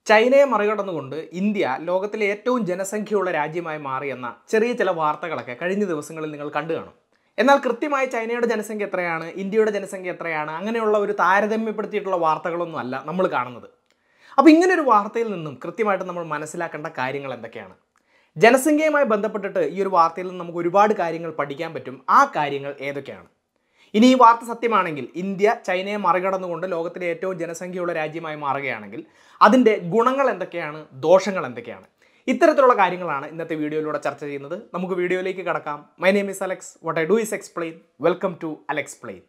ചൈനയെ മറികടന്നുകൊണ്ട് ഇന്ത്യ ലോകത്തിലെ ഏറ്റവും ജനസംഖ്യയുള്ള രാജ്യമായി മാറിയെന്ന ചെറിയ ചില വാർത്തകളൊക്കെ കഴിഞ്ഞ ദിവസങ്ങളിൽ നിങ്ങൾ കണ്ടു കാണും എന്നാൽ കൃത്യമായി ചൈനയുടെ ജനസംഖ്യ എത്രയാണ് ഇന്ത്യയുടെ ജനസംഖ്യ എത്രയാണ് അങ്ങനെയുള്ള ഒരു താരതമ്യപ്പെടുത്തിയിട്ടുള്ള വാർത്തകളൊന്നും അല്ല നമ്മൾ കാണുന്നത് അപ്പോൾ ഇങ്ങനെ ഒരു വാർത്തയിൽ നിന്നും കൃത്യമായിട്ട് നമ്മൾ മനസ്സിലാക്കേണ്ട കാര്യങ്ങൾ എന്തൊക്കെയാണ് ജനസംഖ്യയുമായി ബന്ധപ്പെട്ടിട്ട് ഈ ഒരു വാർത്തയിൽ നിന്ന് നമുക്ക് ഒരുപാട് കാര്യങ്ങൾ പഠിക്കാൻ പറ്റും ആ കാര്യങ്ങൾ ഏതൊക്കെയാണ് ഇനി ഈ വാർത്ത സത്യമാണെങ്കിൽ ഇന്ത്യ ചൈനയെ മറികടന്നുകൊണ്ട് ലോകത്തിലെ ഏറ്റവും ജനസംഖ്യയുള്ള രാജ്യമായി മാറുകയാണെങ്കിൽ അതിൻ്റെ ഗുണങ്ങൾ എന്തൊക്കെയാണ് ദോഷങ്ങൾ എന്തൊക്കെയാണ് ഇത്തരത്തിലുള്ള കാര്യങ്ങളാണ് ഇന്നത്തെ വീഡിയോയിലൂടെ ചർച്ച ചെയ്യുന്നത് നമുക്ക് വീഡിയോയിലേക്ക് കടക്കാം my name is Alex what I do is explain welcome to Alexplain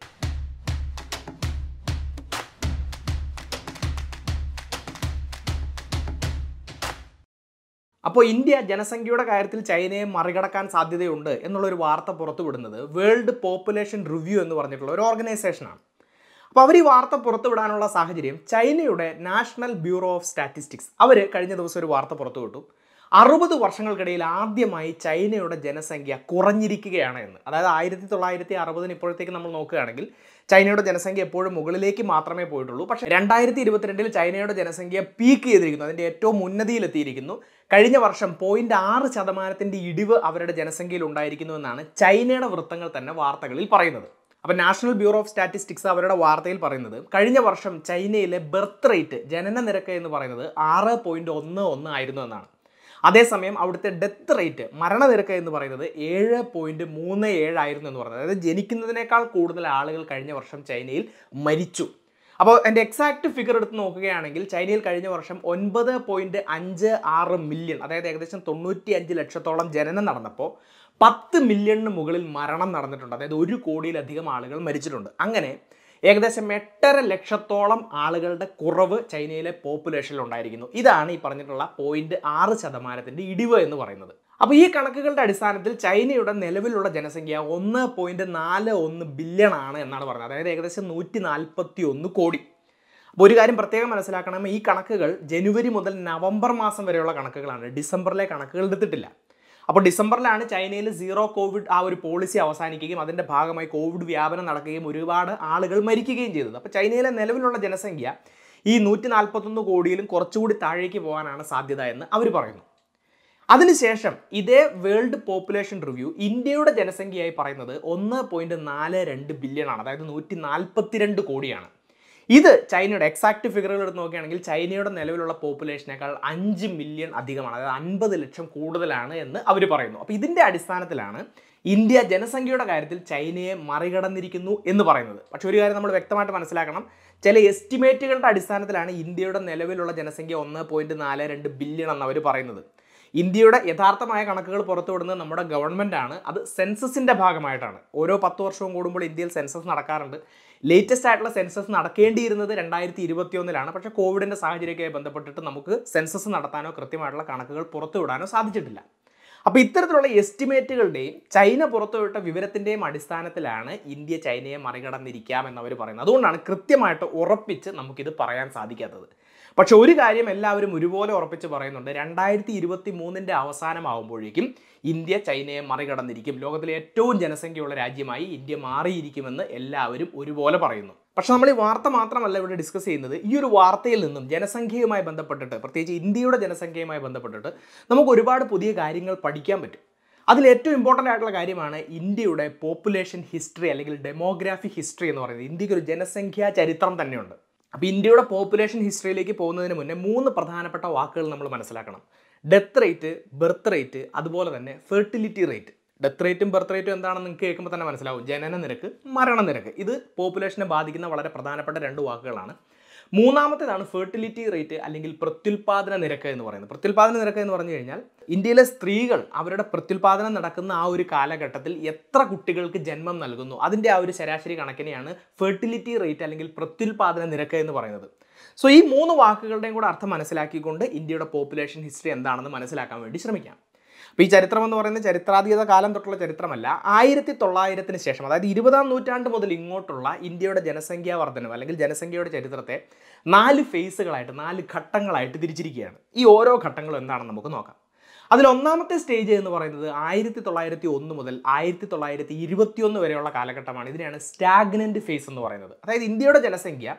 അപ്പോൾ ഇന്ത്യ ജനസംഖ്യയുടെ കാര്യത്തിൽ ചൈനയെ മറികടക്കാൻ സാധ്യതയുണ്ട് എന്നുള്ളൊരു വാർത്ത പുറത്തുവിടുന്നത് വേൾഡ് പോപ്പുലേഷൻ റിവ്യൂ എന്ന് പറഞ്ഞിട്ടുള്ള ഒരു ഓർഗനൈസേഷനാണ് അപ്പോൾ അവർ ഈ വാർത്ത പുറത്തുവിടാനുള്ള സാഹചര്യം ചൈനയുടെ നാഷണൽ ബ്യൂറോ ഓഫ് സ്റ്റാറ്റിസ്റ്റിക്സ് അവർ കഴിഞ്ഞ ദിവസം ഒരു വാർത്ത പുറത്തുവിട്ടു അറുപത് വർഷങ്ങൾക്കിടയിൽ ആദ്യമായി ചൈനയുടെ ജനസംഖ്യ കുറഞ്ഞിരിക്കുകയാണ് എന്ന് അതായത് ആയിരത്തി തൊള്ളായിരത്തി അറുപതിന് ഇപ്പോഴത്തേക്ക് നമ്മൾ നോക്കുകയാണെങ്കിൽ ചൈനയുടെ ജനസംഖ്യ എപ്പോഴും മുകളിലേക്ക് മാത്രമേ പോയിട്ടുള്ളൂ പക്ഷേ രണ്ടായിരത്തി ഇരുപത്തിരണ്ടിൽ ചൈനയുടെ ജനസംഖ്യ പീക്ക് ചെയ്തിരിക്കുന്നു അതിൻ്റെ ഏറ്റവും ഉന്നതിയിലെത്തിയിരിക്കുന്നു കഴിഞ്ഞ വർഷം പോയിന്റ് ആറ് ശതമാനത്തിൻ്റെ ഇടിവ് അവരുടെ ജനസംഖ്യയിൽ ഉണ്ടായിരിക്കുന്നു എന്നാണ് ചൈനയുടെ വൃത്തങ്ങൾ തന്നെ വാർത്തകളിൽ പറയുന്നത് അപ്പോൾ നാഷണൽ ബ്യൂറോ ഓഫ് സ്റ്റാറ്റിസ്റ്റിക്സ് അവരുടെ വാർത്തയിൽ പറയുന്നത് കഴിഞ്ഞ വർഷം ചൈനയിലെ ബർത്ത് റേറ്റ് ജനന നിരക്ക് എന്ന് പറയുന്നത് ആറ് പോയിന്റ് ഒന്ന് ഒന്ന് ആയിരുന്നു എന്നാണ് അതേസമയം അവിടുത്തെ ഡെത്ത് റേറ്റ് മരണനിരക്ക് എന്ന് പറയുന്നത് ഏഴ് പോയിന്റ് മൂന്ന് ഏഴായിരുന്നു എന്ന് പറയുന്നത് അതായത് ജനിക്കുന്നതിനേക്കാൾ കൂടുതൽ ആളുകൾ കഴിഞ്ഞ വർഷം ചൈനയിൽ മരിച്ചു അപ്പോൾ എൻ്റെ എക്സാക്ട് ഫിഗർ എടുത്ത് നോക്കുകയാണെങ്കിൽ ചൈനയിൽ കഴിഞ്ഞ വർഷം ഒൻപത് പോയിന്റ് അഞ്ച് ആറ് മില്യൺ അതായത് ഏകദേശം തൊണ്ണൂറ്റി അഞ്ച് ലക്ഷത്തോളം ജനനം നടന്നപ്പോൾ പത്ത് മില്യണിന് മുകളിൽ മരണം നടന്നിട്ടുണ്ട് അതായത് ഒരു കോടിയിലധികം ആളുകൾ മരിച്ചിട്ടുണ്ട് അങ്ങനെ ഏകദേശം എട്ടര ലക്ഷത്തോളം ആളുകളുടെ കുറവ് ചൈനയിലെ പോപ്പുലേഷനിൽ ഉണ്ടായിരിക്കുന്നു ഇതാണ് ഈ പറഞ്ഞിട്ടുള്ള പോയിന്റ് ആറ് ശതമാനത്തിൻ്റെ ഇടിവ് എന്ന് പറയുന്നത് അപ്പോൾ ഈ കണക്കുകളുടെ അടിസ്ഥാനത്തിൽ ചൈനയുടെ നിലവിലുള്ള ജനസംഖ്യ ഒന്ന് പോയിന്റ് നാല് ഒന്ന് ബില്യൺ ആണ് എന്നാണ് പറഞ്ഞത് അതായത് ഏകദേശം നൂറ്റി നാൽപ്പത്തി ഒന്ന് കോടി അപ്പോൾ ഒരു കാര്യം പ്രത്യേകം മനസ്സിലാക്കണം ഈ കണക്കുകൾ ജനുവരി മുതൽ നവംബർ മാസം വരെയുള്ള കണക്കുകളാണ് ഡിസംബറിലെ കണക്കുകൾ എടുത്തിട്ടില്ല അപ്പോൾ ഡിസംബറിലാണ് ചൈനയിൽ സീറോ കോവിഡ് ആ ഒരു പോളിസി അവസാനിക്കുകയും അതിൻ്റെ ഭാഗമായി കോവിഡ് വ്യാപനം നടക്കുകയും ഒരുപാട് ആളുകൾ മരിക്കുകയും ചെയ്തത് അപ്പോൾ ചൈനയിലെ നിലവിലുള്ള ജനസംഖ്യ ഈ നൂറ്റി നാൽപ്പത്തൊന്ന് കോടിയിലും കുറച്ചുകൂടി താഴേക്ക് പോകാനാണ് സാധ്യത എന്ന് അവർ പറയുന്നു അതിനുശേഷം ഇതേ വേൾഡ് പോപ്പുലേഷൻ റിവ്യൂ ഇന്ത്യയുടെ ജനസംഖ്യയായി പറയുന്നത് ഒന്ന് പോയിന്റ് നാല് രണ്ട് ബില്യൺ ആണ് അതായത് നൂറ്റി നാൽപ്പത്തിരണ്ട് കോടിയാണ് ഇത് ചൈനയുടെ എക്സാക്ട് ഫിഗറുകൾ എടുത്ത് നോക്കുകയാണെങ്കിൽ ചൈനയുടെ നിലവിലുള്ള പോപ്പുലേഷനേക്കാൾ അഞ്ച് മില്യൺ അധികമാണ് അതായത് അൻപത് ലക്ഷം കൂടുതലാണ് എന്ന് അവർ പറയുന്നു അപ്പോൾ ഇതിൻ്റെ അടിസ്ഥാനത്തിലാണ് ഇന്ത്യ ജനസംഖ്യയുടെ കാര്യത്തിൽ ചൈനയെ മറികടന്നിരിക്കുന്നു എന്ന് പറയുന്നത് പക്ഷെ ഒരു കാര്യം നമ്മൾ വ്യക്തമായിട്ട് മനസ്സിലാക്കണം ചില എസ്റ്റിമേറ്റുകളുടെ അടിസ്ഥാനത്തിലാണ് ഇന്ത്യയുടെ നിലവിലുള്ള ജനസംഖ്യ ഒന്ന് പോയിന്റ് നാല് രണ്ട് ബില്യൺ എന്ന് അവർ പറയുന്നത് ഇന്ത്യയുടെ യഥാർത്ഥമായ കണക്കുകൾ പുറത്തുവിടുന്നത് നമ്മുടെ ഗവൺമെൻറ് ആണ് അത് സെൻസസിൻ്റെ ഭാഗമായിട്ടാണ് ഓരോ പത്ത് വർഷവും കൂടുമ്പോൾ ഇന്ത്യയിൽ സെൻസസ് നടക്കാറുണ്ട് ലേറ്റസ്റ്റ് ആയിട്ടുള്ള സെൻസസ് നടക്കേണ്ടിയിരുന്നത് രണ്ടായിരത്തി ഇരുപത്തിയൊന്നിലാണ് പക്ഷേ കോവിഡിൻ്റെ സാഹചര്യമൊക്കെ ബന്ധപ്പെട്ടിട്ട് നമുക്ക് സെൻസസ് നടത്താനോ കൃത്യമായിട്ടുള്ള കണക്കുകൾ പുറത്തുവിടാനോ സാധിച്ചിട്ടില്ല അപ്പോൾ ഇത്തരത്തിലുള്ള എസ്റ്റിമേറ്റുകളുടെയും ചൈന പുറത്തുവിട്ട വിവരത്തിൻ്റെയും അടിസ്ഥാനത്തിലാണ് ഇന്ത്യ ചൈനയെ മറികടന്നിരിക്കാം എന്നവർ പറയുന്നത് അതുകൊണ്ടാണ് കൃത്യമായിട്ട് ഉറപ്പിച്ച് നമുക്കിത് പറയാൻ സാധിക്കാത്തത് പക്ഷെ ഒരു കാര്യം എല്ലാവരും ഒരുപോലെ ഉറപ്പിച്ച് പറയുന്നുണ്ട് രണ്ടായിരത്തി ഇരുപത്തി മൂന്നിൻ്റെ അവസാനമാകുമ്പോഴേക്കും ഇന്ത്യ ചൈനയെ മറികടന്നിരിക്കും ലോകത്തിലെ ഏറ്റവും ജനസംഖ്യയുള്ള രാജ്യമായി ഇന്ത്യ മാറിയിരിക്കുമെന്ന് എല്ലാവരും ഒരുപോലെ പറയുന്നു പക്ഷെ നമ്മൾ ഈ വാർത്ത മാത്രമല്ല ഇവിടെ ഡിസ്കസ് ചെയ്യുന്നത് ഈ ഒരു വാർത്തയിൽ നിന്നും ജനസംഖ്യയുമായി ബന്ധപ്പെട്ടിട്ട് പ്രത്യേകിച്ച് ഇന്ത്യയുടെ ജനസംഖ്യയുമായി ബന്ധപ്പെട്ടിട്ട് നമുക്ക് ഒരുപാട് പുതിയ കാര്യങ്ങൾ പഠിക്കാൻ പറ്റും അതിൽ ഏറ്റവും ഇമ്പോർട്ടൻ്റ് ആയിട്ടുള്ള കാര്യമാണ് ഇന്ത്യയുടെ പോപ്പുലേഷൻ ഹിസ്റ്ററി അല്ലെങ്കിൽ ഡെമോഗ്രാഫിക് ഹിസ്റ്ററി എന്ന് പറയുന്നത് ഇന്ത്യക്ക് ഒരു ജനസംഖ്യാ ചരിത്രം തന്നെയുണ്ട് അപ്പോൾ ഇന്ത്യയുടെ പോപ്പുലേഷൻ ഹിസ്റ്ററിയിലേക്ക് പോകുന്നതിന് മുന്നേ മൂന്ന് പ്രധാനപ്പെട്ട വാക്കുകൾ നമ്മൾ മനസ്സിലാക്കണം ഡെത്ത് റേറ്റ് ബർത്ത് റേറ്റ് അതുപോലെ തന്നെ ഫെർട്ടിലിറ്റി റേറ്റ് ഡെത്ത് റേറ്റും ബർത്ത് റേറ്റും എന്താണെന്ന് നിങ്ങൾക്ക് കേൾക്കുമ്പോൾ തന്നെ മനസ്സിലാവും ജനന നിരക്ക് മരണനിരക്ക് ഇത് പോപ്പുലേഷനെ ബാധിക്കുന്ന വളരെ പ്രധാനപ്പെട്ട രണ്ട് വാക്കുകളാണ് മൂന്നാമത്തേതാണ് ഫെർട്ടിലിറ്റി റേറ്റ് അല്ലെങ്കിൽ പ്രത്യുൽപാദന നിരക്ക് എന്ന് പറയുന്നത് പ്രത്യുൽപാദന നിരക്ക് എന്ന് പറഞ്ഞു കഴിഞ്ഞാൽ ഇന്ത്യയിലെ സ്ത്രീകൾ അവരുടെ പ്രത്യുൽപാദനം നടക്കുന്ന ആ ഒരു കാലഘട്ടത്തിൽ എത്ര കുട്ടികൾക്ക് ജന്മം നൽകുന്നു അതിൻ്റെ ആ ഒരു ശരാശരി കണക്കിനെയാണ് ഫെർട്ടിലിറ്റി റേറ്റ് അല്ലെങ്കിൽ പ്രത്യുൽപാദന നിരക്ക് എന്ന് പറയുന്നത് സോ ഈ മൂന്ന് വാക്കുകളുടെയും കൂടെ അർത്ഥം മനസ്സിലാക്കിക്കൊണ്ട് ഇന്ത്യയുടെ പോപ്പുലേഷൻ ഹിസ്റ്ററി എന്താണെന്ന് മനസ്സിലാക്കാൻ വേണ്ടി ശ്രമിക്കാം അപ്പോൾ ഈ ചരിത്രം എന്ന് പറയുന്നത് ചരിത്രാതീത കാലം തൊട്ടുള്ള ചരിത്രമല്ല ആയിരത്തി തൊള്ളായിരത്തിന് ശേഷം അതായത് ഇരുപതാം നൂറ്റാണ്ട് മുതൽ ഇങ്ങോട്ടുള്ള ഇന്ത്യയുടെ ജനസംഖ്യാ വർധനം അല്ലെങ്കിൽ ജനസംഖ്യയുടെ ചരിത്രത്തെ നാല് ഫേസുകളായിട്ട് നാല് ഘട്ടങ്ങളായിട്ട് തിരിച്ചിരിക്കുകയാണ് ഈ ഓരോ ഘട്ടങ്ങളും എന്താണെന്ന് നമുക്ക് നോക്കാം അതിൽ ഒന്നാമത്തെ സ്റ്റേജ് എന്ന് പറയുന്നത് ആയിരത്തി തൊള്ളായിരത്തി ഒന്ന് മുതൽ ആയിരത്തി തൊള്ളായിരത്തി ഇരുപത്തിയൊന്ന് വരെയുള്ള കാലഘട്ടമാണ് ഇതിനെയാണ് സ്റ്റാഗ്നന്റ് ഫേസ് എന്ന് പറയുന്നത് അതായത് ഇന്ത്യയുടെ ജനസംഖ്യ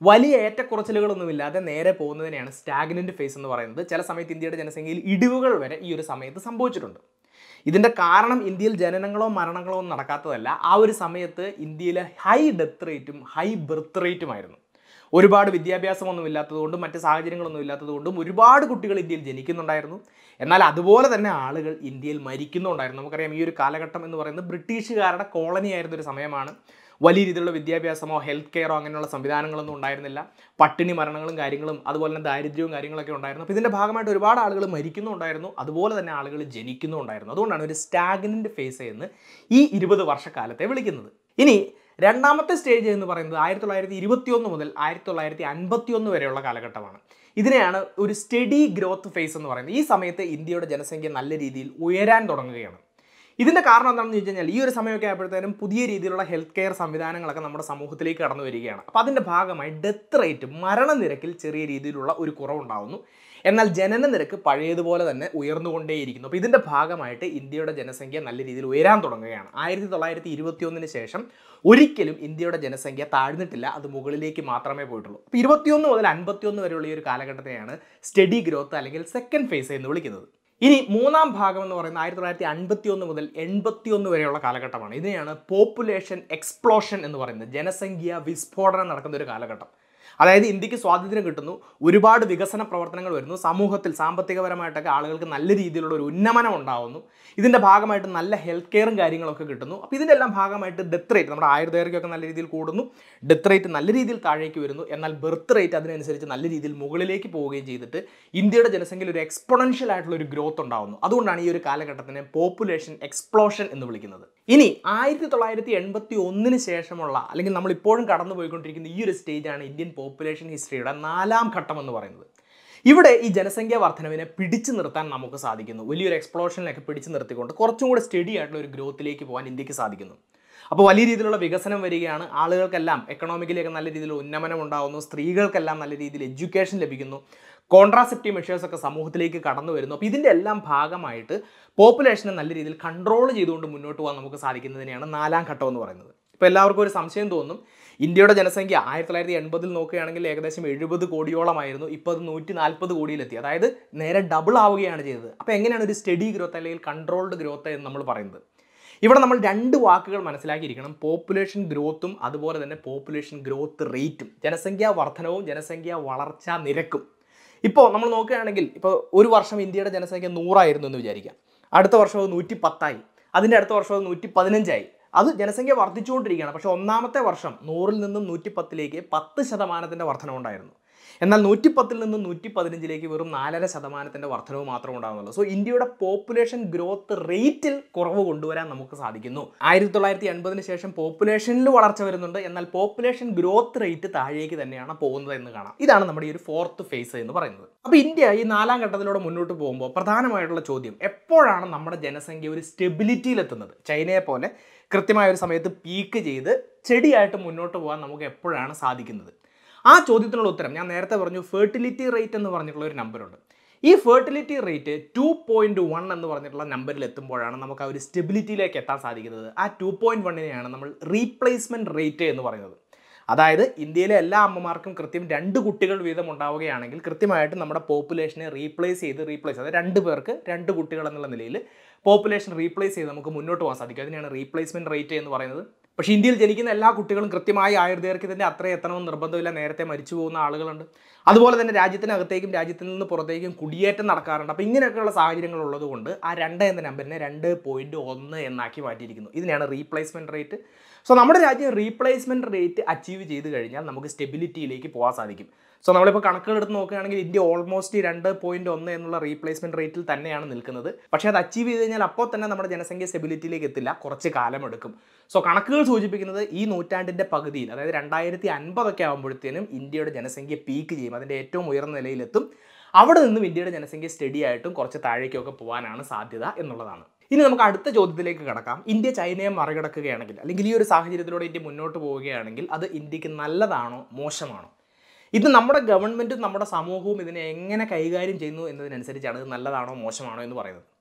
വലിയ ഏറ്റക്കുറച്ചിലുകളൊന്നുമില്ലാതെ നേരെ പോകുന്നതിനെയാണ് സ്റ്റാഗ്നന്റ് ഫേസ് എന്ന് പറയുന്നത് ചില സമയത്ത് ഇന്ത്യയുടെ ജനസംഖ്യയിൽ ഇടിവുകൾ വരെ ഈ ഒരു സമയത്ത് സംഭവിച്ചിട്ടുണ്ട് ഇതിൻ്റെ കാരണം ഇന്ത്യയിൽ ജനനങ്ങളോ മരണങ്ങളോ ഒന്നും നടക്കാത്തതല്ല ആ ഒരു സമയത്ത് ഇന്ത്യയിലെ ഹൈ ഡെത്ത് റേറ്റും ഹൈ ബർത്ത് റേറ്റുമായിരുന്നു ഒരുപാട് വിദ്യാഭ്യാസമൊന്നും ഇല്ലാത്തതുകൊണ്ടും മറ്റ് സാഹചര്യങ്ങളൊന്നും ഇല്ലാത്തതുകൊണ്ടും ഒരുപാട് കുട്ടികൾ ഇന്ത്യയിൽ ജനിക്കുന്നുണ്ടായിരുന്നു എന്നാൽ അതുപോലെ തന്നെ ആളുകൾ ഇന്ത്യയിൽ മരിക്കുന്നുണ്ടായിരുന്നു നമുക്കറിയാം ഈ ഒരു കാലഘട്ടം എന്ന് പറയുന്നത് ബ്രിട്ടീഷുകാരുടെ കോളനി ആയിരുന്ന ഒരു സമയമാണ് വലിയ രീതിയിലുള്ള വിദ്യാഭ്യാസമോ ഹെൽത്ത് കെയറോ അങ്ങനെയുള്ള സംവിധാനങ്ങളൊന്നും ഉണ്ടായിരുന്നില്ല പട്ടിണി മരണങ്ങളും കാര്യങ്ങളും അതുപോലെ തന്നെ ദാരിദ്ര്യവും കാര്യങ്ങളൊക്കെ ഉണ്ടായിരുന്നു അപ്പോൾ ഇതിൻ്റെ ഭാഗമായിട്ട് ഒരുപാട് ആളുകൾ മരിക്കുന്നുണ്ടായിരുന്നു അതുപോലെ തന്നെ ആളുകൾ ജനിക്കുന്നുണ്ടായിരുന്നു അതുകൊണ്ടാണ് ഒരു സ്റ്റാഗ്നൻ്റ് ഫേസ് എന്ന് ഈ ഇരുപത് വർഷക്കാലത്തെ വിളിക്കുന്നത് ഇനി രണ്ടാമത്തെ സ്റ്റേജ് എന്ന് പറയുന്നത് ആയിരത്തി തൊള്ളായിരത്തി ഇരുപത്തിയൊന്ന് മുതൽ ആയിരത്തി തൊള്ളായിരത്തി അൻപത്തിയൊന്ന് വരെയുള്ള കാലഘട്ടമാണ് ഇതിനെയാണ് ഒരു സ്റ്റഡി ഗ്രോത്ത് ഫേസ് എന്ന് പറയുന്നത് ഈ സമയത്ത് ഇന്ത്യയുടെ ജനസംഖ്യ നല്ല രീതിയിൽ ഉയരാൻ തുടങ്ങുകയാണ് ഇതിൻ്റെ കാരണം എന്താണെന്ന് ചോദിച്ചു കഴിഞ്ഞാൽ ഈ ഒരു സമയമൊക്കെ ആയപ്പോഴത്തേനും പുതിയ രീതിയിലുള്ള ഹെൽത്ത് കെയർ സംവിധാനങ്ങളൊക്കെ നമ്മുടെ സമൂഹത്തിലേക്ക് കടന്നു വരികയാണ് അപ്പോൾ അതിൻ്റെ ഭാഗമായി ഡെത്ത് റേറ്റ് മരണനിരക്കിൽ ചെറിയ രീതിയിലുള്ള ഒരു കുറവുണ്ടാവുന്നു എന്നാൽ ജനന നിരക്ക് പഴയതുപോലെ തന്നെ ഉയർന്നുകൊണ്ടേയിരിക്കുന്നു അപ്പോൾ ഇതിൻ്റെ ഭാഗമായിട്ട് ഇന്ത്യയുടെ ജനസംഖ്യ നല്ല രീതിയിൽ ഉയരാൻ തുടങ്ങുകയാണ് ആയിരത്തി തൊള്ളായിരത്തി ഇരുപത്തിയൊന്നിന് ശേഷം ഒരിക്കലും ഇന്ത്യയുടെ ജനസംഖ്യ താഴ്ന്നിട്ടില്ല അത് മുകളിലേക്ക് മാത്രമേ പോയിട്ടുള്ളൂ അപ്പോൾ ഇരുപത്തിയൊന്ന് മുതൽ അൻപത്തിയൊന്ന് വരെയുള്ള ഈ ഒരു കാലഘട്ടത്തെയാണ് സ്റ്റഡി ഗ്രോത്ത് അല്ലെങ്കിൽ സെക്കൻഡ് ഫേസ് എന്ന് വിളിക്കുന്നത് ഇനി മൂന്നാം ഭാഗം എന്ന് പറയുന്നത് ആയിരത്തി തൊള്ളായിരത്തി അൻപത്തി ഒന്ന് മുതൽ എൺപത്തി ഒന്ന് വരെയുള്ള കാലഘട്ടമാണ് ഇതിനെയാണ് പോപ്പുലേഷൻ എക്സ്പ്ലോഷൻ എന്ന് പറയുന്നത് ജനസംഖ്യ വിസ്ഫോടനം നടക്കുന്ന ഒരു കാലഘട്ടം അതായത് ഇന്ത്യക്ക് സ്വാതന്ത്ര്യം കിട്ടുന്നു ഒരുപാട് വികസന പ്രവർത്തനങ്ങൾ വരുന്നു സമൂഹത്തിൽ സാമ്പത്തികപരമായിട്ടൊക്കെ ആളുകൾക്ക് നല്ല രീതിയിലുള്ള ഒരു ഉന്നമനം ഉണ്ടാവുന്നു ഇതിൻ്റെ ഭാഗമായിട്ട് നല്ല ഹെൽത്ത് കെയറും കാര്യങ്ങളൊക്കെ കിട്ടുന്നു അപ്പോൾ ഇതിൻ്റെ എല്ലാം ഭാഗമായിട്ട് ഡെത്ത് റേറ്റ് നമ്മുടെ ആയുർദൈർഘ്യമൊക്കെ നല്ല രീതിയിൽ കൂടുന്നു ഡെത്ത് റേറ്റ് നല്ല രീതിയിൽ താഴേക്ക് വരുന്നു എന്നാൽ ബർത്ത് റേറ്റ് അതിനനുസരിച്ച് നല്ല രീതിയിൽ മുകളിലേക്ക് പോവുകയും ചെയ്തിട്ട് ഇന്ത്യയുടെ ജനസംഖ്യയിൽ ഒരു എക്സ്പൊണൻഷ്യൽ ആയിട്ടുള്ള ഒരു ഗ്രോത്ത് ഉണ്ടാവുന്നു അതുകൊണ്ടാണ് ഈ ഒരു കാലഘട്ടത്തിനെ പോപ്പുലേഷൻ എക്സ്പ്ലോഷൻ എന്ന് വിളിക്കുന്നത് ഇനി ആയിരത്തി തൊള്ളായിരത്തി എൺപത്തി ഒന്നിന് ശേഷമുള്ള അല്ലെങ്കിൽ നമ്മൾ ഇപ്പോഴും കടന്നു പോയിക്കൊണ്ടിരിക്കുന്ന ഈ ഒരു സ്റ്റേജാണ് ഇന്ത്യൻ പോപ്പുലേഷൻ ഹിസ്റ്ററിയുടെ നാലാം ഘട്ടം എന്ന് പറയുന്നത് ഇവിടെ ഈ ജനസംഖ്യാ വർധനവിനെ പിടിച്ചു നിർത്താൻ നമുക്ക് സാധിക്കുന്നു വലിയൊരു എക്സ്പ്ലോഷനിലൊക്കെ പിടിച്ചു നിർത്തിക്കൊണ്ട് കുറച്ചും കൂടെ സ്റ്റഡി ആയിട്ടുള്ള ഒരു ഗ്രോത്തിലേക്ക് പോകാൻ ഇന്ത്യക്ക് സാധിക്കുന്നു അപ്പോൾ വലിയ രീതിയിലുള്ള വികസനം വരികയാണ് ആളുകൾക്കെല്ലാം എക്കണോമിക്കലിയൊക്കെ നല്ല രീതിയിൽ ഉന്നമനം ഉണ്ടാകുന്നു സ്ത്രീകൾക്കെല്ലാം നല്ല രീതിയിൽ എഡ്യൂക്കേഷൻ ലഭിക്കുന്നു കോൺട്രാസെപ്റ്റീവ് മെഷേഴ്സ് ഒക്കെ സമൂഹത്തിലേക്ക് കടന്നു വരുന്നു അപ്പോൾ ഇതിൻ്റെ എല്ലാം ഭാഗമായിട്ട് പോപ്പുലേഷനെ നല്ല രീതിയിൽ കൺട്രോൾ ചെയ്തുകൊണ്ട് മുന്നോട്ട് പോകാൻ നമുക്ക് സാധിക്കുന്നതിനെയാണ് നാലാം ഘട്ടം എന്ന് പറയുന്നത് ഇപ്പോൾ എല്ലാവർക്കും ഒരു സംശയം തോന്നും ഇന്ത്യയുടെ ജനസംഖ്യ ആയിരത്തി തൊള്ളായിരത്തി എൺപതിൽ നോക്കുകയാണെങ്കിൽ ഏകദേശം എഴുപത് കോടിയോളമായിരുന്നു ഇപ്പോൾ അത് നൂറ്റി നാൽപ്പത് കോടിയിലെത്തി അതായത് നേരെ ഡബിൾ ആവുകയാണ് ചെയ്തത് അപ്പോൾ എങ്ങനെയാണ് ഒരു സ്റ്റഡി ഗ്രോത്ത് അല്ലെങ്കിൽ കൺട്രോൾഡ് ഗ്രോത്ത് എന്ന് നമ്മൾ പറയുന്നത് ഇവിടെ നമ്മൾ രണ്ട് വാക്കുകൾ മനസ്സിലാക്കിയിരിക്കണം പോപ്പുലേഷൻ ഗ്രോത്തും അതുപോലെ തന്നെ പോപ്പുലേഷൻ ഗ്രോത്ത് റേറ്റും ജനസംഖ്യാ വർധനവും ജനസംഖ്യാ വളർച്ചാ നിരക്കും ഇപ്പോൾ നമ്മൾ നോക്കുകയാണെങ്കിൽ ഇപ്പോൾ ഒരു വർഷം ഇന്ത്യയുടെ ജനസംഖ്യ നൂറായിരുന്നു എന്ന് വിചാരിക്കാം അടുത്ത വർഷം അത് നൂറ്റി പത്തായി അതിൻ്റെ അടുത്ത വർഷം അത് നൂറ്റി പതിനഞ്ചായി അത് ജനസംഖ്യ വർദ്ധിച്ചുകൊണ്ടിരിക്കുകയാണ് പക്ഷേ ഒന്നാമത്തെ വർഷം നൂറിൽ നിന്നും നൂറ്റി പത്തിലേക്ക് പത്ത് ശതമാനത്തിൻ്റെ വർധനവുണ്ടായിരുന്നു എന്നാൽ നൂറ്റി പത്തിൽ നിന്നും നൂറ്റി പതിനഞ്ചിലേക്ക് വെറും നാലര ശതമാനത്തിൻ്റെ വർധനവ് മാത്രം ഉണ്ടാകുന്നുള്ളൂ സോ ഇന്ത്യയുടെ പോപ്പുലേഷൻ ഗ്രോത്ത് റേറ്റിൽ കുറവ് കൊണ്ടുവരാൻ നമുക്ക് സാധിക്കുന്നു ആയിരത്തി തൊള്ളായിരത്തി എൺപതിന് ശേഷം പോപ്പുലേഷനിൽ വളർച്ച വരുന്നുണ്ട് എന്നാൽ പോപ്പുലേഷൻ ഗ്രോത്ത് റേറ്റ് താഴേക്ക് തന്നെയാണ് പോകുന്നത് എന്ന് കാണാം ഇതാണ് നമ്മുടെ ഈ ഒരു ഫോർത്ത് ഫേസ് എന്ന് പറയുന്നത് അപ്പോൾ ഇന്ത്യ ഈ നാലാം ഘട്ടത്തിലൂടെ മുന്നോട്ട് പോകുമ്പോൾ പ്രധാനമായിട്ടുള്ള ചോദ്യം എപ്പോഴാണ് നമ്മുടെ ജനസംഖ്യ ഒരു സ്റ്റെബിലിറ്റിയിലെത്തുന്നത് ചൈനയെ പോലെ കൃത്യമായ ഒരു സമയത്ത് പീക്ക് ചെയ്ത് ചെടിയായിട്ട് മുന്നോട്ട് പോകാൻ നമുക്ക് എപ്പോഴാണ് സാധിക്കുന്നത് ആ ചോദ്യത്തിനുള്ള ഉത്തരം ഞാൻ നേരത്തെ പറഞ്ഞു ഫെർട്ടിലിറ്റി റേറ്റ് എന്ന് പറഞ്ഞിട്ടുള്ള ഒരു നമ്പറുണ്ട് ഈ fertility rate two point one എന്ന് പറഞ്ഞിട്ടുള്ള നമ്പറിൽ എത്തുമ്പോഴാണ് നമുക്ക് ആ ഒരു സ്റ്റെബിലിറ്റിയിലേക്ക് എത്താൻ സാധിക്കുന്നത് ആ ടു പോയിൻറ്റ് വണ്ണിനെയാണ് നമ്മൾ റീപ്ലേസ്മെൻറ്റ് റേറ്റ് എന്ന് പറയുന്നത് അതായത് ഇന്ത്യയിലെ എല്ലാ അമ്മമാർക്കും കൃത്യം രണ്ട് കുട്ടികൾ വീതം ഉണ്ടാവുകയാണെങ്കിൽ കൃത്യമായിട്ട് നമ്മുടെ പോപ്പുലേഷനെ റീപ്ലേസ് ചെയ്ത് റീപ്ലേസ് അതായത് രണ്ട് പേർക്ക് രണ്ട് കുട്ടികൾ എന്നുള്ള നിലയിൽ പോപ്പുലേഷൻ റീപ്ലേസ് ചെയ്ത് നമുക്ക് മുന്നോട്ട് പോകാൻ സാധിക്കും അതിനാണ് റീപ്ലേസ്മെൻറ്റ് റേറ്റ് എന്ന് പറയുന്നത് പക്ഷേ ഇന്ത്യയിൽ ജനിക്കുന്ന എല്ലാ കുട്ടികളും കൃത്യമായി ആയുർദൈർഘ്യത്തിൻ്റെ അത്ര എത്തണമെന്ന് നിർബന്ധമില്ല നേരത്തെ മരിച്ചു പോകുന്ന ആളുകളുണ്ട് അതുപോലെ തന്നെ രാജ്യത്തിനകത്തേക്കും രാജ്യത്തിൽ നിന്ന് പുറത്തേക്കും കുടിയേറ്റം നടക്കാറുണ്ട് അപ്പോൾ ഇങ്ങനെയൊക്കെയുള്ള സാഹചര്യങ്ങൾ ഉള്ളതുകൊണ്ട് ആ രണ്ട് എന്ന നമ്പറിനെ രണ്ട് പോയിൻറ്റ് ഒന്ന് എന്നാക്കി മാറ്റിയിരിക്കുന്നു ഇതിനെയാണ് റീപ്ലേസ്മെൻറ്റ് റേറ്റ് സോ നമ്മുടെ രാജ്യം റീപ്ലേസ്മെൻറ്റ് റേറ്റ് അച്ചീവ് ചെയ്ത് കഴിഞ്ഞാൽ നമുക്ക് സ്റ്റെബിലിറ്റിയിലേക്ക് പോകാൻ സാധിക്കും സോ നമ്മളിപ്പോൾ കണക്കുകൾ എടുത്ത് നോക്കുകയാണെങ്കിൽ ഇന്ത്യ ഓൾമോസ്റ്റ് രണ്ട് പോയിന്റ് ഒന്ന് എന്നുള്ള റീപ്ലേസ്മെന്റ് റേറ്റിൽ തന്നെയാണ് നിൽക്കുന്നത് പക്ഷേ അത് അച്ചീവ് ചെയ്ത് കഴിഞ്ഞാൽ അപ്പോൾ തന്നെ നമ്മുടെ ജനസംഖ്യ സ്റ്റെബിലിറ്റിയിലേക്ക് എത്തില്ല കുറച്ച് കാലമെടുക്കും സോ കണക്കുകൾ സൂചിപ്പിക്കുന്നത് ഈ നൂറ്റാണ്ടിൻ്റെ പകുതിയിൽ അതായത് രണ്ടായിരത്തി അൻപതൊക്കെ ആകുമ്പോഴത്തേനും ഇന്ത്യയുടെ ജനസംഖ്യ പീക്ക് ചെയ്യും അതിൻ്റെ ഏറ്റവും ഉയർന്ന നിലയിലെത്തും അവിടെ നിന്നും ഇന്ത്യയുടെ ജനസംഖ്യ സ്റ്റഡി ആയിട്ടും കുറച്ച് താഴേക്കൊക്കെ പോകാനാണ് സാധ്യത എന്നുള്ളതാണ് ഇനി നമുക്ക് അടുത്ത ചോദ്യത്തിലേക്ക് കടക്കാം ഇന്ത്യ ചൈനയെ മറികടക്കുകയാണെങ്കിൽ അല്ലെങ്കിൽ ഈ ഒരു സാഹചര്യത്തിലൂടെ ഇന്ത്യ മുന്നോട്ട് പോവുകയാണെങ്കിൽ അത് ഇന്ത്യക്ക് നല്ലതാണോ മോശമാണോ ഇത് നമ്മുടെ ഗവൺമെൻറ്റും നമ്മുടെ സമൂഹവും ഇതിനെ എങ്ങനെ കൈകാര്യം ചെയ്യുന്നു എന്നതിനനുസരിച്ചാണ് ഇത് നല്ലതാണോ മോശമാണോ എന്ന് പറയുന്നത്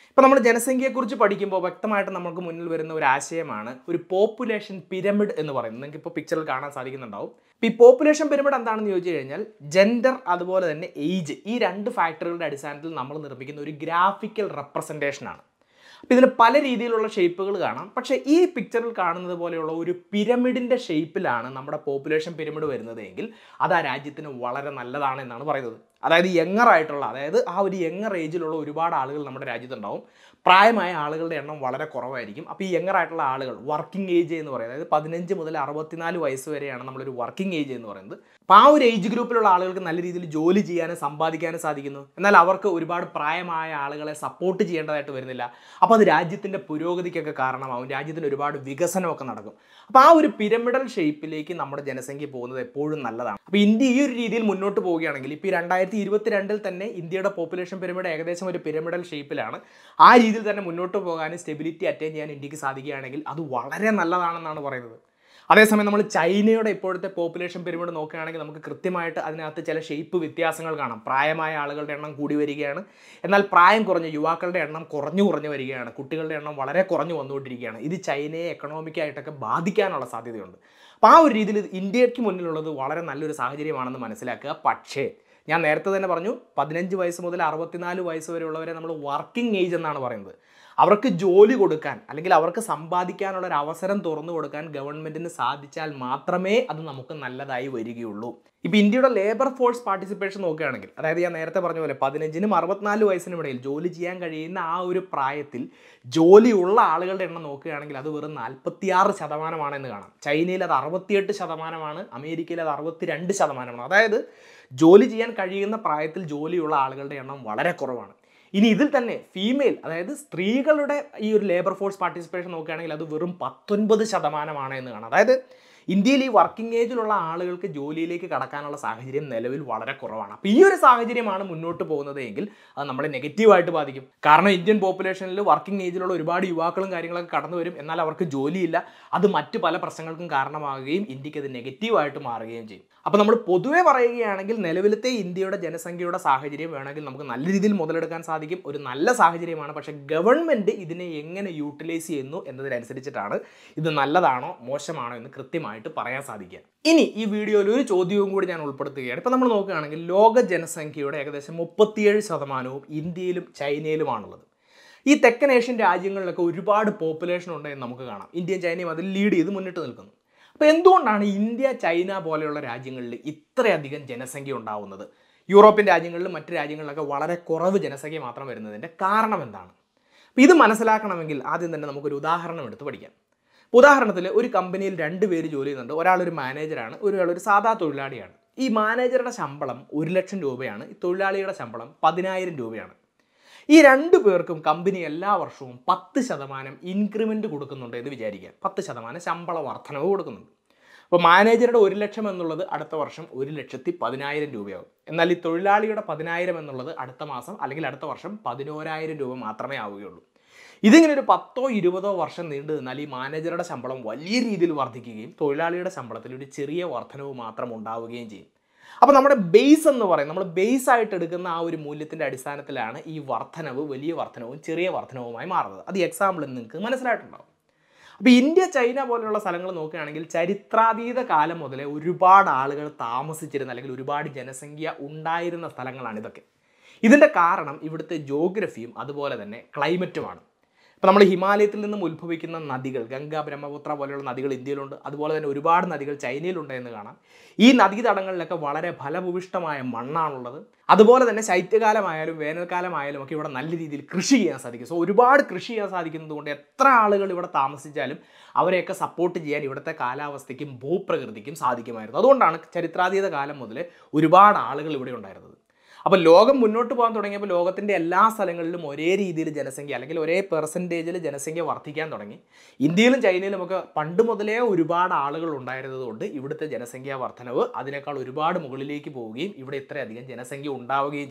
ഇപ്പോൾ നമ്മൾ ജനസംഖ്യയെക്കുറിച്ച് പഠിക്കുമ്പോൾ വ്യക്തമായിട്ട് നമുക്ക് മുന്നിൽ വരുന്ന ഒരു ആശയമാണ് ഒരു പോപ്പുലേഷൻ പിരമിഡ് എന്ന് പറയുന്നത് നിങ്ങൾക്ക് ഇപ്പോൾ പിക്ചറിൽ കാണാൻ സാധിക്കുന്നുണ്ടാവും ഇപ്പോൾ ഈ പോപ്പുലേഷൻ പിരമിഡ് എന്താണെന്ന് ചോദിച്ചു കഴിഞ്ഞാൽ ജെൻഡർ അതുപോലെ തന്നെ ഏജ് ഈ രണ്ട് ഫാക്ടറുകളുടെ അടിസ്ഥാനത്തിൽ നമ്മൾ നിർമ്മിക്കുന്ന ഒരു ഗ്രാഫിക്കൽ റെപ്രസെൻറ്റേഷനാണ് അപ്പോൾ ഇതിന് പല രീതിയിലുള്ള ഷേപ്പുകൾ കാണാം പക്ഷേ ഈ പിക്ചറിൽ കാണുന്നത് പോലെയുള്ള ഒരു പിരമിഡിൻ്റെ ഷേപ്പിലാണ് നമ്മുടെ പോപ്പുലേഷൻ പിരമിഡ് വരുന്നത് എങ്കിൽ അത് ആ രാജ്യത്തിന് വളരെ നല്ലതാണ് എന്നാണ് പറയുന്നത് അതായത് യങ്ങർ ആയിട്ടുള്ള അതായത് ആ ഒരു യങ്ങർ ഏജിലുള്ള ഒരുപാട് ആളുകൾ നമ്മുടെ രാജ്യത്തുണ്ടാവും പ്രായമായ ആളുകളുടെ എണ്ണം വളരെ കുറവായിരിക്കും അപ്പോൾ ഈ യങ്ങർ ആയിട്ടുള്ള ആളുകൾ വർക്കിംഗ് ഏജ് എന്ന് പറയുന്നത് അതായത് പതിനഞ്ച് മുതൽ അറുപത്തിനാല് വയസ്സ് വരെയാണ് നമ്മളൊരു വർക്കിംഗ് ഏജ് എന്ന് പറയുന്നത് അപ്പോൾ ആ ഒരു ഏജ് ഗ്രൂപ്പിലുള്ള ആളുകൾക്ക് നല്ല രീതിയിൽ ജോലി ചെയ്യാനും സമ്പാദിക്കാനും സാധിക്കുന്നു എന്നാൽ അവർക്ക് ഒരുപാട് പ്രായമായ ആളുകളെ സപ്പോർട്ട് ചെയ്യേണ്ടതായിട്ട് വരുന്നില്ല അപ്പോൾ അത് രാജ്യത്തിൻ്റെ പുരോഗതിക്കൊക്കെ കാരണമാവും രാജ്യത്തിന് ഒരുപാട് വികസനമൊക്കെ നടക്കും അപ്പോൾ ആ ഒരു പിരമിഡൽ ഷേപ്പിലേക്ക് നമ്മുടെ ജനസംഖ്യ പോകുന്നത് എപ്പോഴും നല്ലതാണ് അപ്പോൾ ഇന്ത്യ ഈ ഒരു രീതിയിൽ മുന്നോട്ട് പോവുകയാണെങ്കിൽ ഇപ്പോൾ ഈ രണ്ടായിരത്തി ഇരുപത്തിരണ്ടിൽ തന്നെ ഇന്ത്യയുടെ പോപ്പുലേഷൻ പിരമിഡ് ഏകദേശം ഒരു പിരമിഡൽ ഷേപ്പിലാണ് ആ രീതിയിൽ തന്നെ മുന്നോട്ട് പോകാനും സ്റ്റെബിലിറ്റി അറ്റൈൻ ചെയ്യാൻ ഇന്ത്യക്ക് സാധിക്കുകയാണെങ്കിൽ അത് വളരെ നല്ലതാണെന്നാണ് പറയുന്നത് അതേസമയം നമ്മൾ ചൈനയുടെ ഇപ്പോഴത്തെ പോപ്പുലേഷൻ പിരമിഡ് നോക്കുകയാണെങ്കിൽ നമുക്ക് കൃത്യമായിട്ട് അതിനകത്ത് ചില ഷേപ്പ് വ്യത്യാസങ്ങൾ കാണാം പ്രായമായ ആളുകളുടെ എണ്ണം കൂടി വരികയാണ് എന്നാൽ പ്രായം കുറഞ്ഞ യുവാക്കളുടെ എണ്ണം കുറഞ്ഞു കുറഞ്ഞു വരികയാണ് കുട്ടികളുടെ എണ്ണം വളരെ കുറഞ്ഞു വന്നുകൊണ്ടിരിക്കുകയാണ് ഇത് ചൈനയെ എക്കണോമിക്കായിട്ടൊക്കെ ബാധിക്കാനുള്ള സാധ്യതയുണ്ട് അപ്പോൾ ആ ഒരു രീതിയിൽ ഇത് ഇന്ത്യക്ക് മുന്നിലുള്ളത് വളരെ നല്ലൊരു സാഹചര്യമാണെന്ന് മനസ്സിലാക്കുക പക്ഷേ ഞാൻ നേരത്തെ തന്നെ പറഞ്ഞു പതിനഞ്ച് വയസ്സ് മുതൽ അറുപത്തിനാല് വയസ്സ് വരെയുള്ളവരെ നമ്മൾ വർക്കിംഗ് ഏജ് എന്നാണ് പറയുന്നത് അവർക്ക് ജോലി കൊടുക്കാൻ അല്ലെങ്കിൽ അവർക്ക് സമ്പാദിക്കാനുള്ള ഒരു അവസരം തുറന്നു കൊടുക്കാൻ ഗവൺമെൻറ്റിന് സാധിച്ചാൽ മാത്രമേ അത് നമുക്ക് നല്ലതായി വരികയുള്ളൂ ഇപ്പോൾ ഇന്ത്യയുടെ ലേബർ ഫോഴ്സ് പാർട്ടിസിപ്പേഷൻ നോക്കുകയാണെങ്കിൽ അതായത് ഞാൻ നേരത്തെ പറഞ്ഞ പോലെ പതിനഞ്ചിനും അറുപത്തിനാല് വയസ്സിനും ഇടയിൽ ജോലി ചെയ്യാൻ കഴിയുന്ന ആ ഒരു പ്രായത്തിൽ ജോലിയുള്ള ആളുകളുടെ എണ്ണം നോക്കുകയാണെങ്കിൽ അത് വെറും നാൽപ്പത്തിയാറ് ശതമാനമാണെന്ന് കാണാം ചൈനയിൽ അത് അറുപത്തിയെട്ട് ശതമാനമാണ് അമേരിക്കയിൽ അത് അറുപത്തിരണ്ട് ശതമാനമാണ് അതായത് ജോലി ചെയ്യാൻ കഴിയുന്ന പ്രായത്തിൽ ജോലിയുള്ള ആളുകളുടെ എണ്ണം വളരെ കുറവാണ് ഇനി ഇതിൽ തന്നെ ഫീമെയിൽ അതായത് സ്ത്രീകളുടെ ഈ ഒരു ലേബർ ഫോഴ്സ് പാർട്ടിസിപ്പേഷൻ നോക്കുകയാണെങ്കിൽ അത് വെറും പത്തൊൻപത് ശതമാനമാണ് എന്ന് കാണാം അതായത് ഇന്ത്യയിൽ ഈ വർക്കിംഗ് ഏജിലുള്ള ആളുകൾക്ക് ജോലിയിലേക്ക് കടക്കാനുള്ള സാഹചര്യം നിലവിൽ വളരെ കുറവാണ് അപ്പോൾ ഈ ഒരു സാഹചര്യമാണ് മുന്നോട്ട് പോകുന്നത് എങ്കിൽ അത് നമ്മളെ നെഗറ്റീവായിട്ട് ബാധിക്കും കാരണം ഇന്ത്യൻ പോപ്പുലേഷനിൽ വർക്കിംഗ് ഏജിലുള്ള ഒരുപാട് യുവാക്കളും കാര്യങ്ങളൊക്കെ കടന്നു വരും എന്നാൽ അവർക്ക് ജോലിയില്ല അത് മറ്റ് പല പ്രശ്നങ്ങൾക്കും കാരണമാകുകയും ഇന്ത്യക്ക് അത് നെഗറ്റീവായിട്ട് മാറുകയും ചെയ്യും അപ്പോൾ നമ്മൾ പൊതുവെ പറയുകയാണെങ്കിൽ നിലവിലത്തെ ഇന്ത്യയുടെ ജനസംഖ്യയുടെ സാഹചര്യം വേണമെങ്കിൽ നമുക്ക് നല്ല രീതിയിൽ മുതലെടുക്കാൻ സാധിക്കും ഒരു നല്ല സാഹചര്യമാണ് പക്ഷേ ഗവൺമെൻറ് ഇതിനെ എങ്ങനെ യൂട്ടിലൈസ് ചെയ്യുന്നു എന്നതിനനുസരിച്ചിട്ടാണ് ഇത് നല്ലതാണോ മോശമാണോ എന്ന് കൃത്യമായിട്ട് പറയാൻ സാധിക്കുക ഇനി ഈ വീഡിയോയിൽ ഒരു ചോദ്യവും കൂടി ഞാൻ ഉൾപ്പെടുത്തുകയാണ് ഇപ്പോൾ നമ്മൾ നോക്കുകയാണെങ്കിൽ ലോക ജനസംഖ്യയുടെ ഏകദേശം മുപ്പത്തിയേഴ് ശതമാനവും ഇന്ത്യയിലും ചൈനയിലുമാണുള്ളത് ഈ തെക്കൻ ഏഷ്യൻ രാജ്യങ്ങളിലൊക്കെ ഒരുപാട് പോപ്പുലേഷൻ ഉണ്ട് എന്ന് നമുക്ക് കാണാം ഇന്ത്യയും ചൈനയും അതിൽ ലീഡ് ചെയ്ത് മുന്നിട്ട് നിൽക്കുന്നു അപ്പോൾ എന്തുകൊണ്ടാണ് ഇന്ത്യ ചൈന പോലെയുള്ള രാജ്യങ്ങളിൽ ഇത്രയധികം ജനസംഖ്യ ഉണ്ടാവുന്നത് യൂറോപ്യൻ രാജ്യങ്ങളിലും മറ്റ് രാജ്യങ്ങളിലൊക്കെ വളരെ കുറവ് ജനസംഖ്യ മാത്രം വരുന്നതിൻ്റെ കാരണം എന്താണ് അപ്പോൾ ഇത് മനസ്സിലാക്കണമെങ്കിൽ ആദ്യം തന്നെ നമുക്കൊരു ഉദാഹരണം എടുത്ത് പഠിക്കാം ഉദാഹരണത്തിൽ ഒരു കമ്പനിയിൽ രണ്ട് പേര് ജോലി ചെയ്യുന്നുണ്ട് ഒരാളൊരു മാനേജറാണ് ഒരാൾ ഒരു സാധാ തൊഴിലാളിയാണ് ഈ മാനേജറുടെ ശമ്പളം ഒരു ലക്ഷം രൂപയാണ് ഈ തൊഴിലാളിയുടെ ശമ്പളം പതിനായിരം രൂപയാണ് ഈ രണ്ടു പേർക്കും കമ്പനി എല്ലാ വർഷവും പത്ത് ശതമാനം ഇൻക്രിമെൻ്റ് കൊടുക്കുന്നുണ്ട് എന്ന് വിചാരിക്കുക പത്ത് ശതമാനം ശമ്പള വർധനവ് കൊടുക്കുന്നുണ്ട് അപ്പോൾ മാനേജറുടെ ഒരു ലക്ഷം എന്നുള്ളത് അടുത്ത വർഷം ഒരു ലക്ഷത്തി പതിനായിരം രൂപയാവും എന്നാൽ ഈ തൊഴിലാളിയുടെ പതിനായിരം എന്നുള്ളത് അടുത്ത മാസം അല്ലെങ്കിൽ അടുത്ത വർഷം പതിനോരായിരം രൂപ മാത്രമേ ആവുകയുള്ളൂ ഇതിങ്ങനെ ഒരു പത്തോ ഇരുപതോ വർഷം നീണ്ടു നിന്നാൽ ഈ മാനേജറുടെ ശമ്പളം വലിയ രീതിയിൽ വർദ്ധിക്കുകയും തൊഴിലാളിയുടെ ശമ്പളത്തിൽ ഒരു ചെറിയ വർധനവ് മാത്രം ഉണ്ടാവുകയും ചെയ്യും അപ്പോൾ നമ്മുടെ ബേസ് എന്ന് പറയുന്നത് നമ്മൾ ബേസ് ആയിട്ട് എടുക്കുന്ന ആ ഒരു മൂല്യത്തിൻ്റെ അടിസ്ഥാനത്തിലാണ് ഈ വർധനവ് വലിയ വർധനവും ചെറിയ വർധനവുമായി മാറുന്നത് അത് എക്സാമ്പിൾ നിങ്ങൾക്ക് മനസ്സിലായിട്ടുണ്ടാവും അപ്പോൾ ഇന്ത്യ ചൈന പോലെയുള്ള സ്ഥലങ്ങൾ നോക്കുകയാണെങ്കിൽ ചരിത്രാതീത കാലം മുതലേ ഒരുപാട് ആളുകൾ താമസിച്ചിരുന്ന അല്ലെങ്കിൽ ഒരുപാട് ജനസംഖ്യ ഉണ്ടായിരുന്ന സ്ഥലങ്ങളാണ് ഇതൊക്കെ ഇതിൻ്റെ കാരണം ഇവിടുത്തെ ജോഗ്രഫിയും അതുപോലെ തന്നെ ക്ലൈമറ്റുമാണ് ഇപ്പോൾ നമ്മൾ ഹിമാലയത്തിൽ നിന്നും ഉത്ഭവിക്കുന്ന നദികൾ ഗംഗ ബ്രഹ്മപുത്ര പോലെയുള്ള നദികൾ ഇന്ത്യയിലുണ്ട് അതുപോലെ തന്നെ ഒരുപാട് നദികൾ ചൈനയിലുണ്ട് എന്ന് കാണാം ഈ നദീതടങ്ങളിലൊക്കെ വളരെ ഫലഭൂവിഷ്ടമായ മണ്ണാണുള്ളത് അതുപോലെ തന്നെ ശൈത്യകാലമായാലും വേനൽക്കാലമായാലും ഒക്കെ ഇവിടെ നല്ല രീതിയിൽ കൃഷി ചെയ്യാൻ സാധിക്കും സോ ഒരുപാട് കൃഷി ചെയ്യാൻ സാധിക്കുന്നത് കൊണ്ട് എത്ര ആളുകൾ ഇവിടെ താമസിച്ചാലും അവരെയൊക്കെ സപ്പോർട്ട് ചെയ്യാൻ ഇവിടുത്തെ കാലാവസ്ഥയ്ക്കും ഭൂപ്രകൃതിക്കും സാധിക്കുമായിരുന്നു അതുകൊണ്ടാണ് ചരിത്രാതീത കാലം മുതൽ ഒരുപാട് ആളുകൾ ഇവിടെ ഉണ്ടായിരുന്നത് അപ്പോൾ ലോകം മുന്നോട്ട് പോകാൻ തുടങ്ങിയപ്പോൾ ലോകത്തിൻ്റെ എല്ലാ സ്ഥലങ്ങളിലും ഒരേ രീതിയിൽ ജനസംഖ്യ അല്ലെങ്കിൽ ഒരേ പെർസെൻറ്റേജിൽ ജനസംഖ്യ വർദ്ധിക്കാൻ തുടങ്ങി ഇന്ത്യയിലും ചൈനയിലും ഒക്കെ പണ്ട് മുതലേ ഒരുപാട് ആളുകൾ ഉണ്ടായിരുന്നതുകൊണ്ട് ഇവിടുത്തെ ജനസംഖ്യാ വർധനവ് അതിനേക്കാൾ ഒരുപാട് മുകളിലേക്ക് പോവുകയും ഇവിടെ ഇത്രയധികം ജനസംഖ്യ ഉണ്ടാവുകയും ചെയ്തു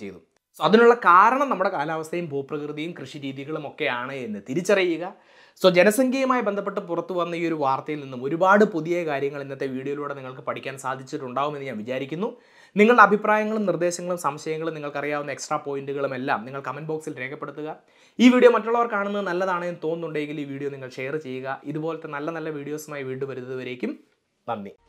സോ അതിനുള്ള കാരണം നമ്മുടെ കാലാവസ്ഥയും ഭൂപ്രകൃതിയും കൃഷി രീതികളും ഒക്കെയാണ് എന്ന് തിരിച്ചറിയുക സോ ജനസംഖ്യയുമായി ബന്ധപ്പെട്ട് പുറത്തു വന്ന ഈ ഒരു വാർത്തയിൽ നിന്നും ഒരുപാട് പുതിയ കാര്യങ്ങൾ ഇന്നത്തെ വീഡിയോയിലൂടെ നിങ്ങൾക്ക് പഠിക്കാൻ സാധിച്ചിട്ടുണ്ടാവുമെന്ന് ഞാൻ വിചാരിക്കുന്നു നിങ്ങളുടെ അഭിപ്രായങ്ങളും നിർദ്ദേശങ്ങളും സംശയങ്ങളും നിങ്ങൾക്കറിയാവുന്ന എക്സ്ട്രാ പോയിന്റുകളും എല്ലാം നിങ്ങൾ കമൻറ്റ് ബോക്സിൽ രേഖപ്പെടുത്തുക ഈ വീഡിയോ മറ്റുള്ളവർ കാണുന്നത് നല്ലതാണെന്ന് തോന്നുന്നുണ്ടെങ്കിൽ ഈ വീഡിയോ നിങ്ങൾ ഷെയർ ചെയ്യുക ഇതുപോലത്തെ നല്ല നല്ല വീഡിയോസുമായി വീണ്ടും വരുന്നതുവരേക്കും നന്ദി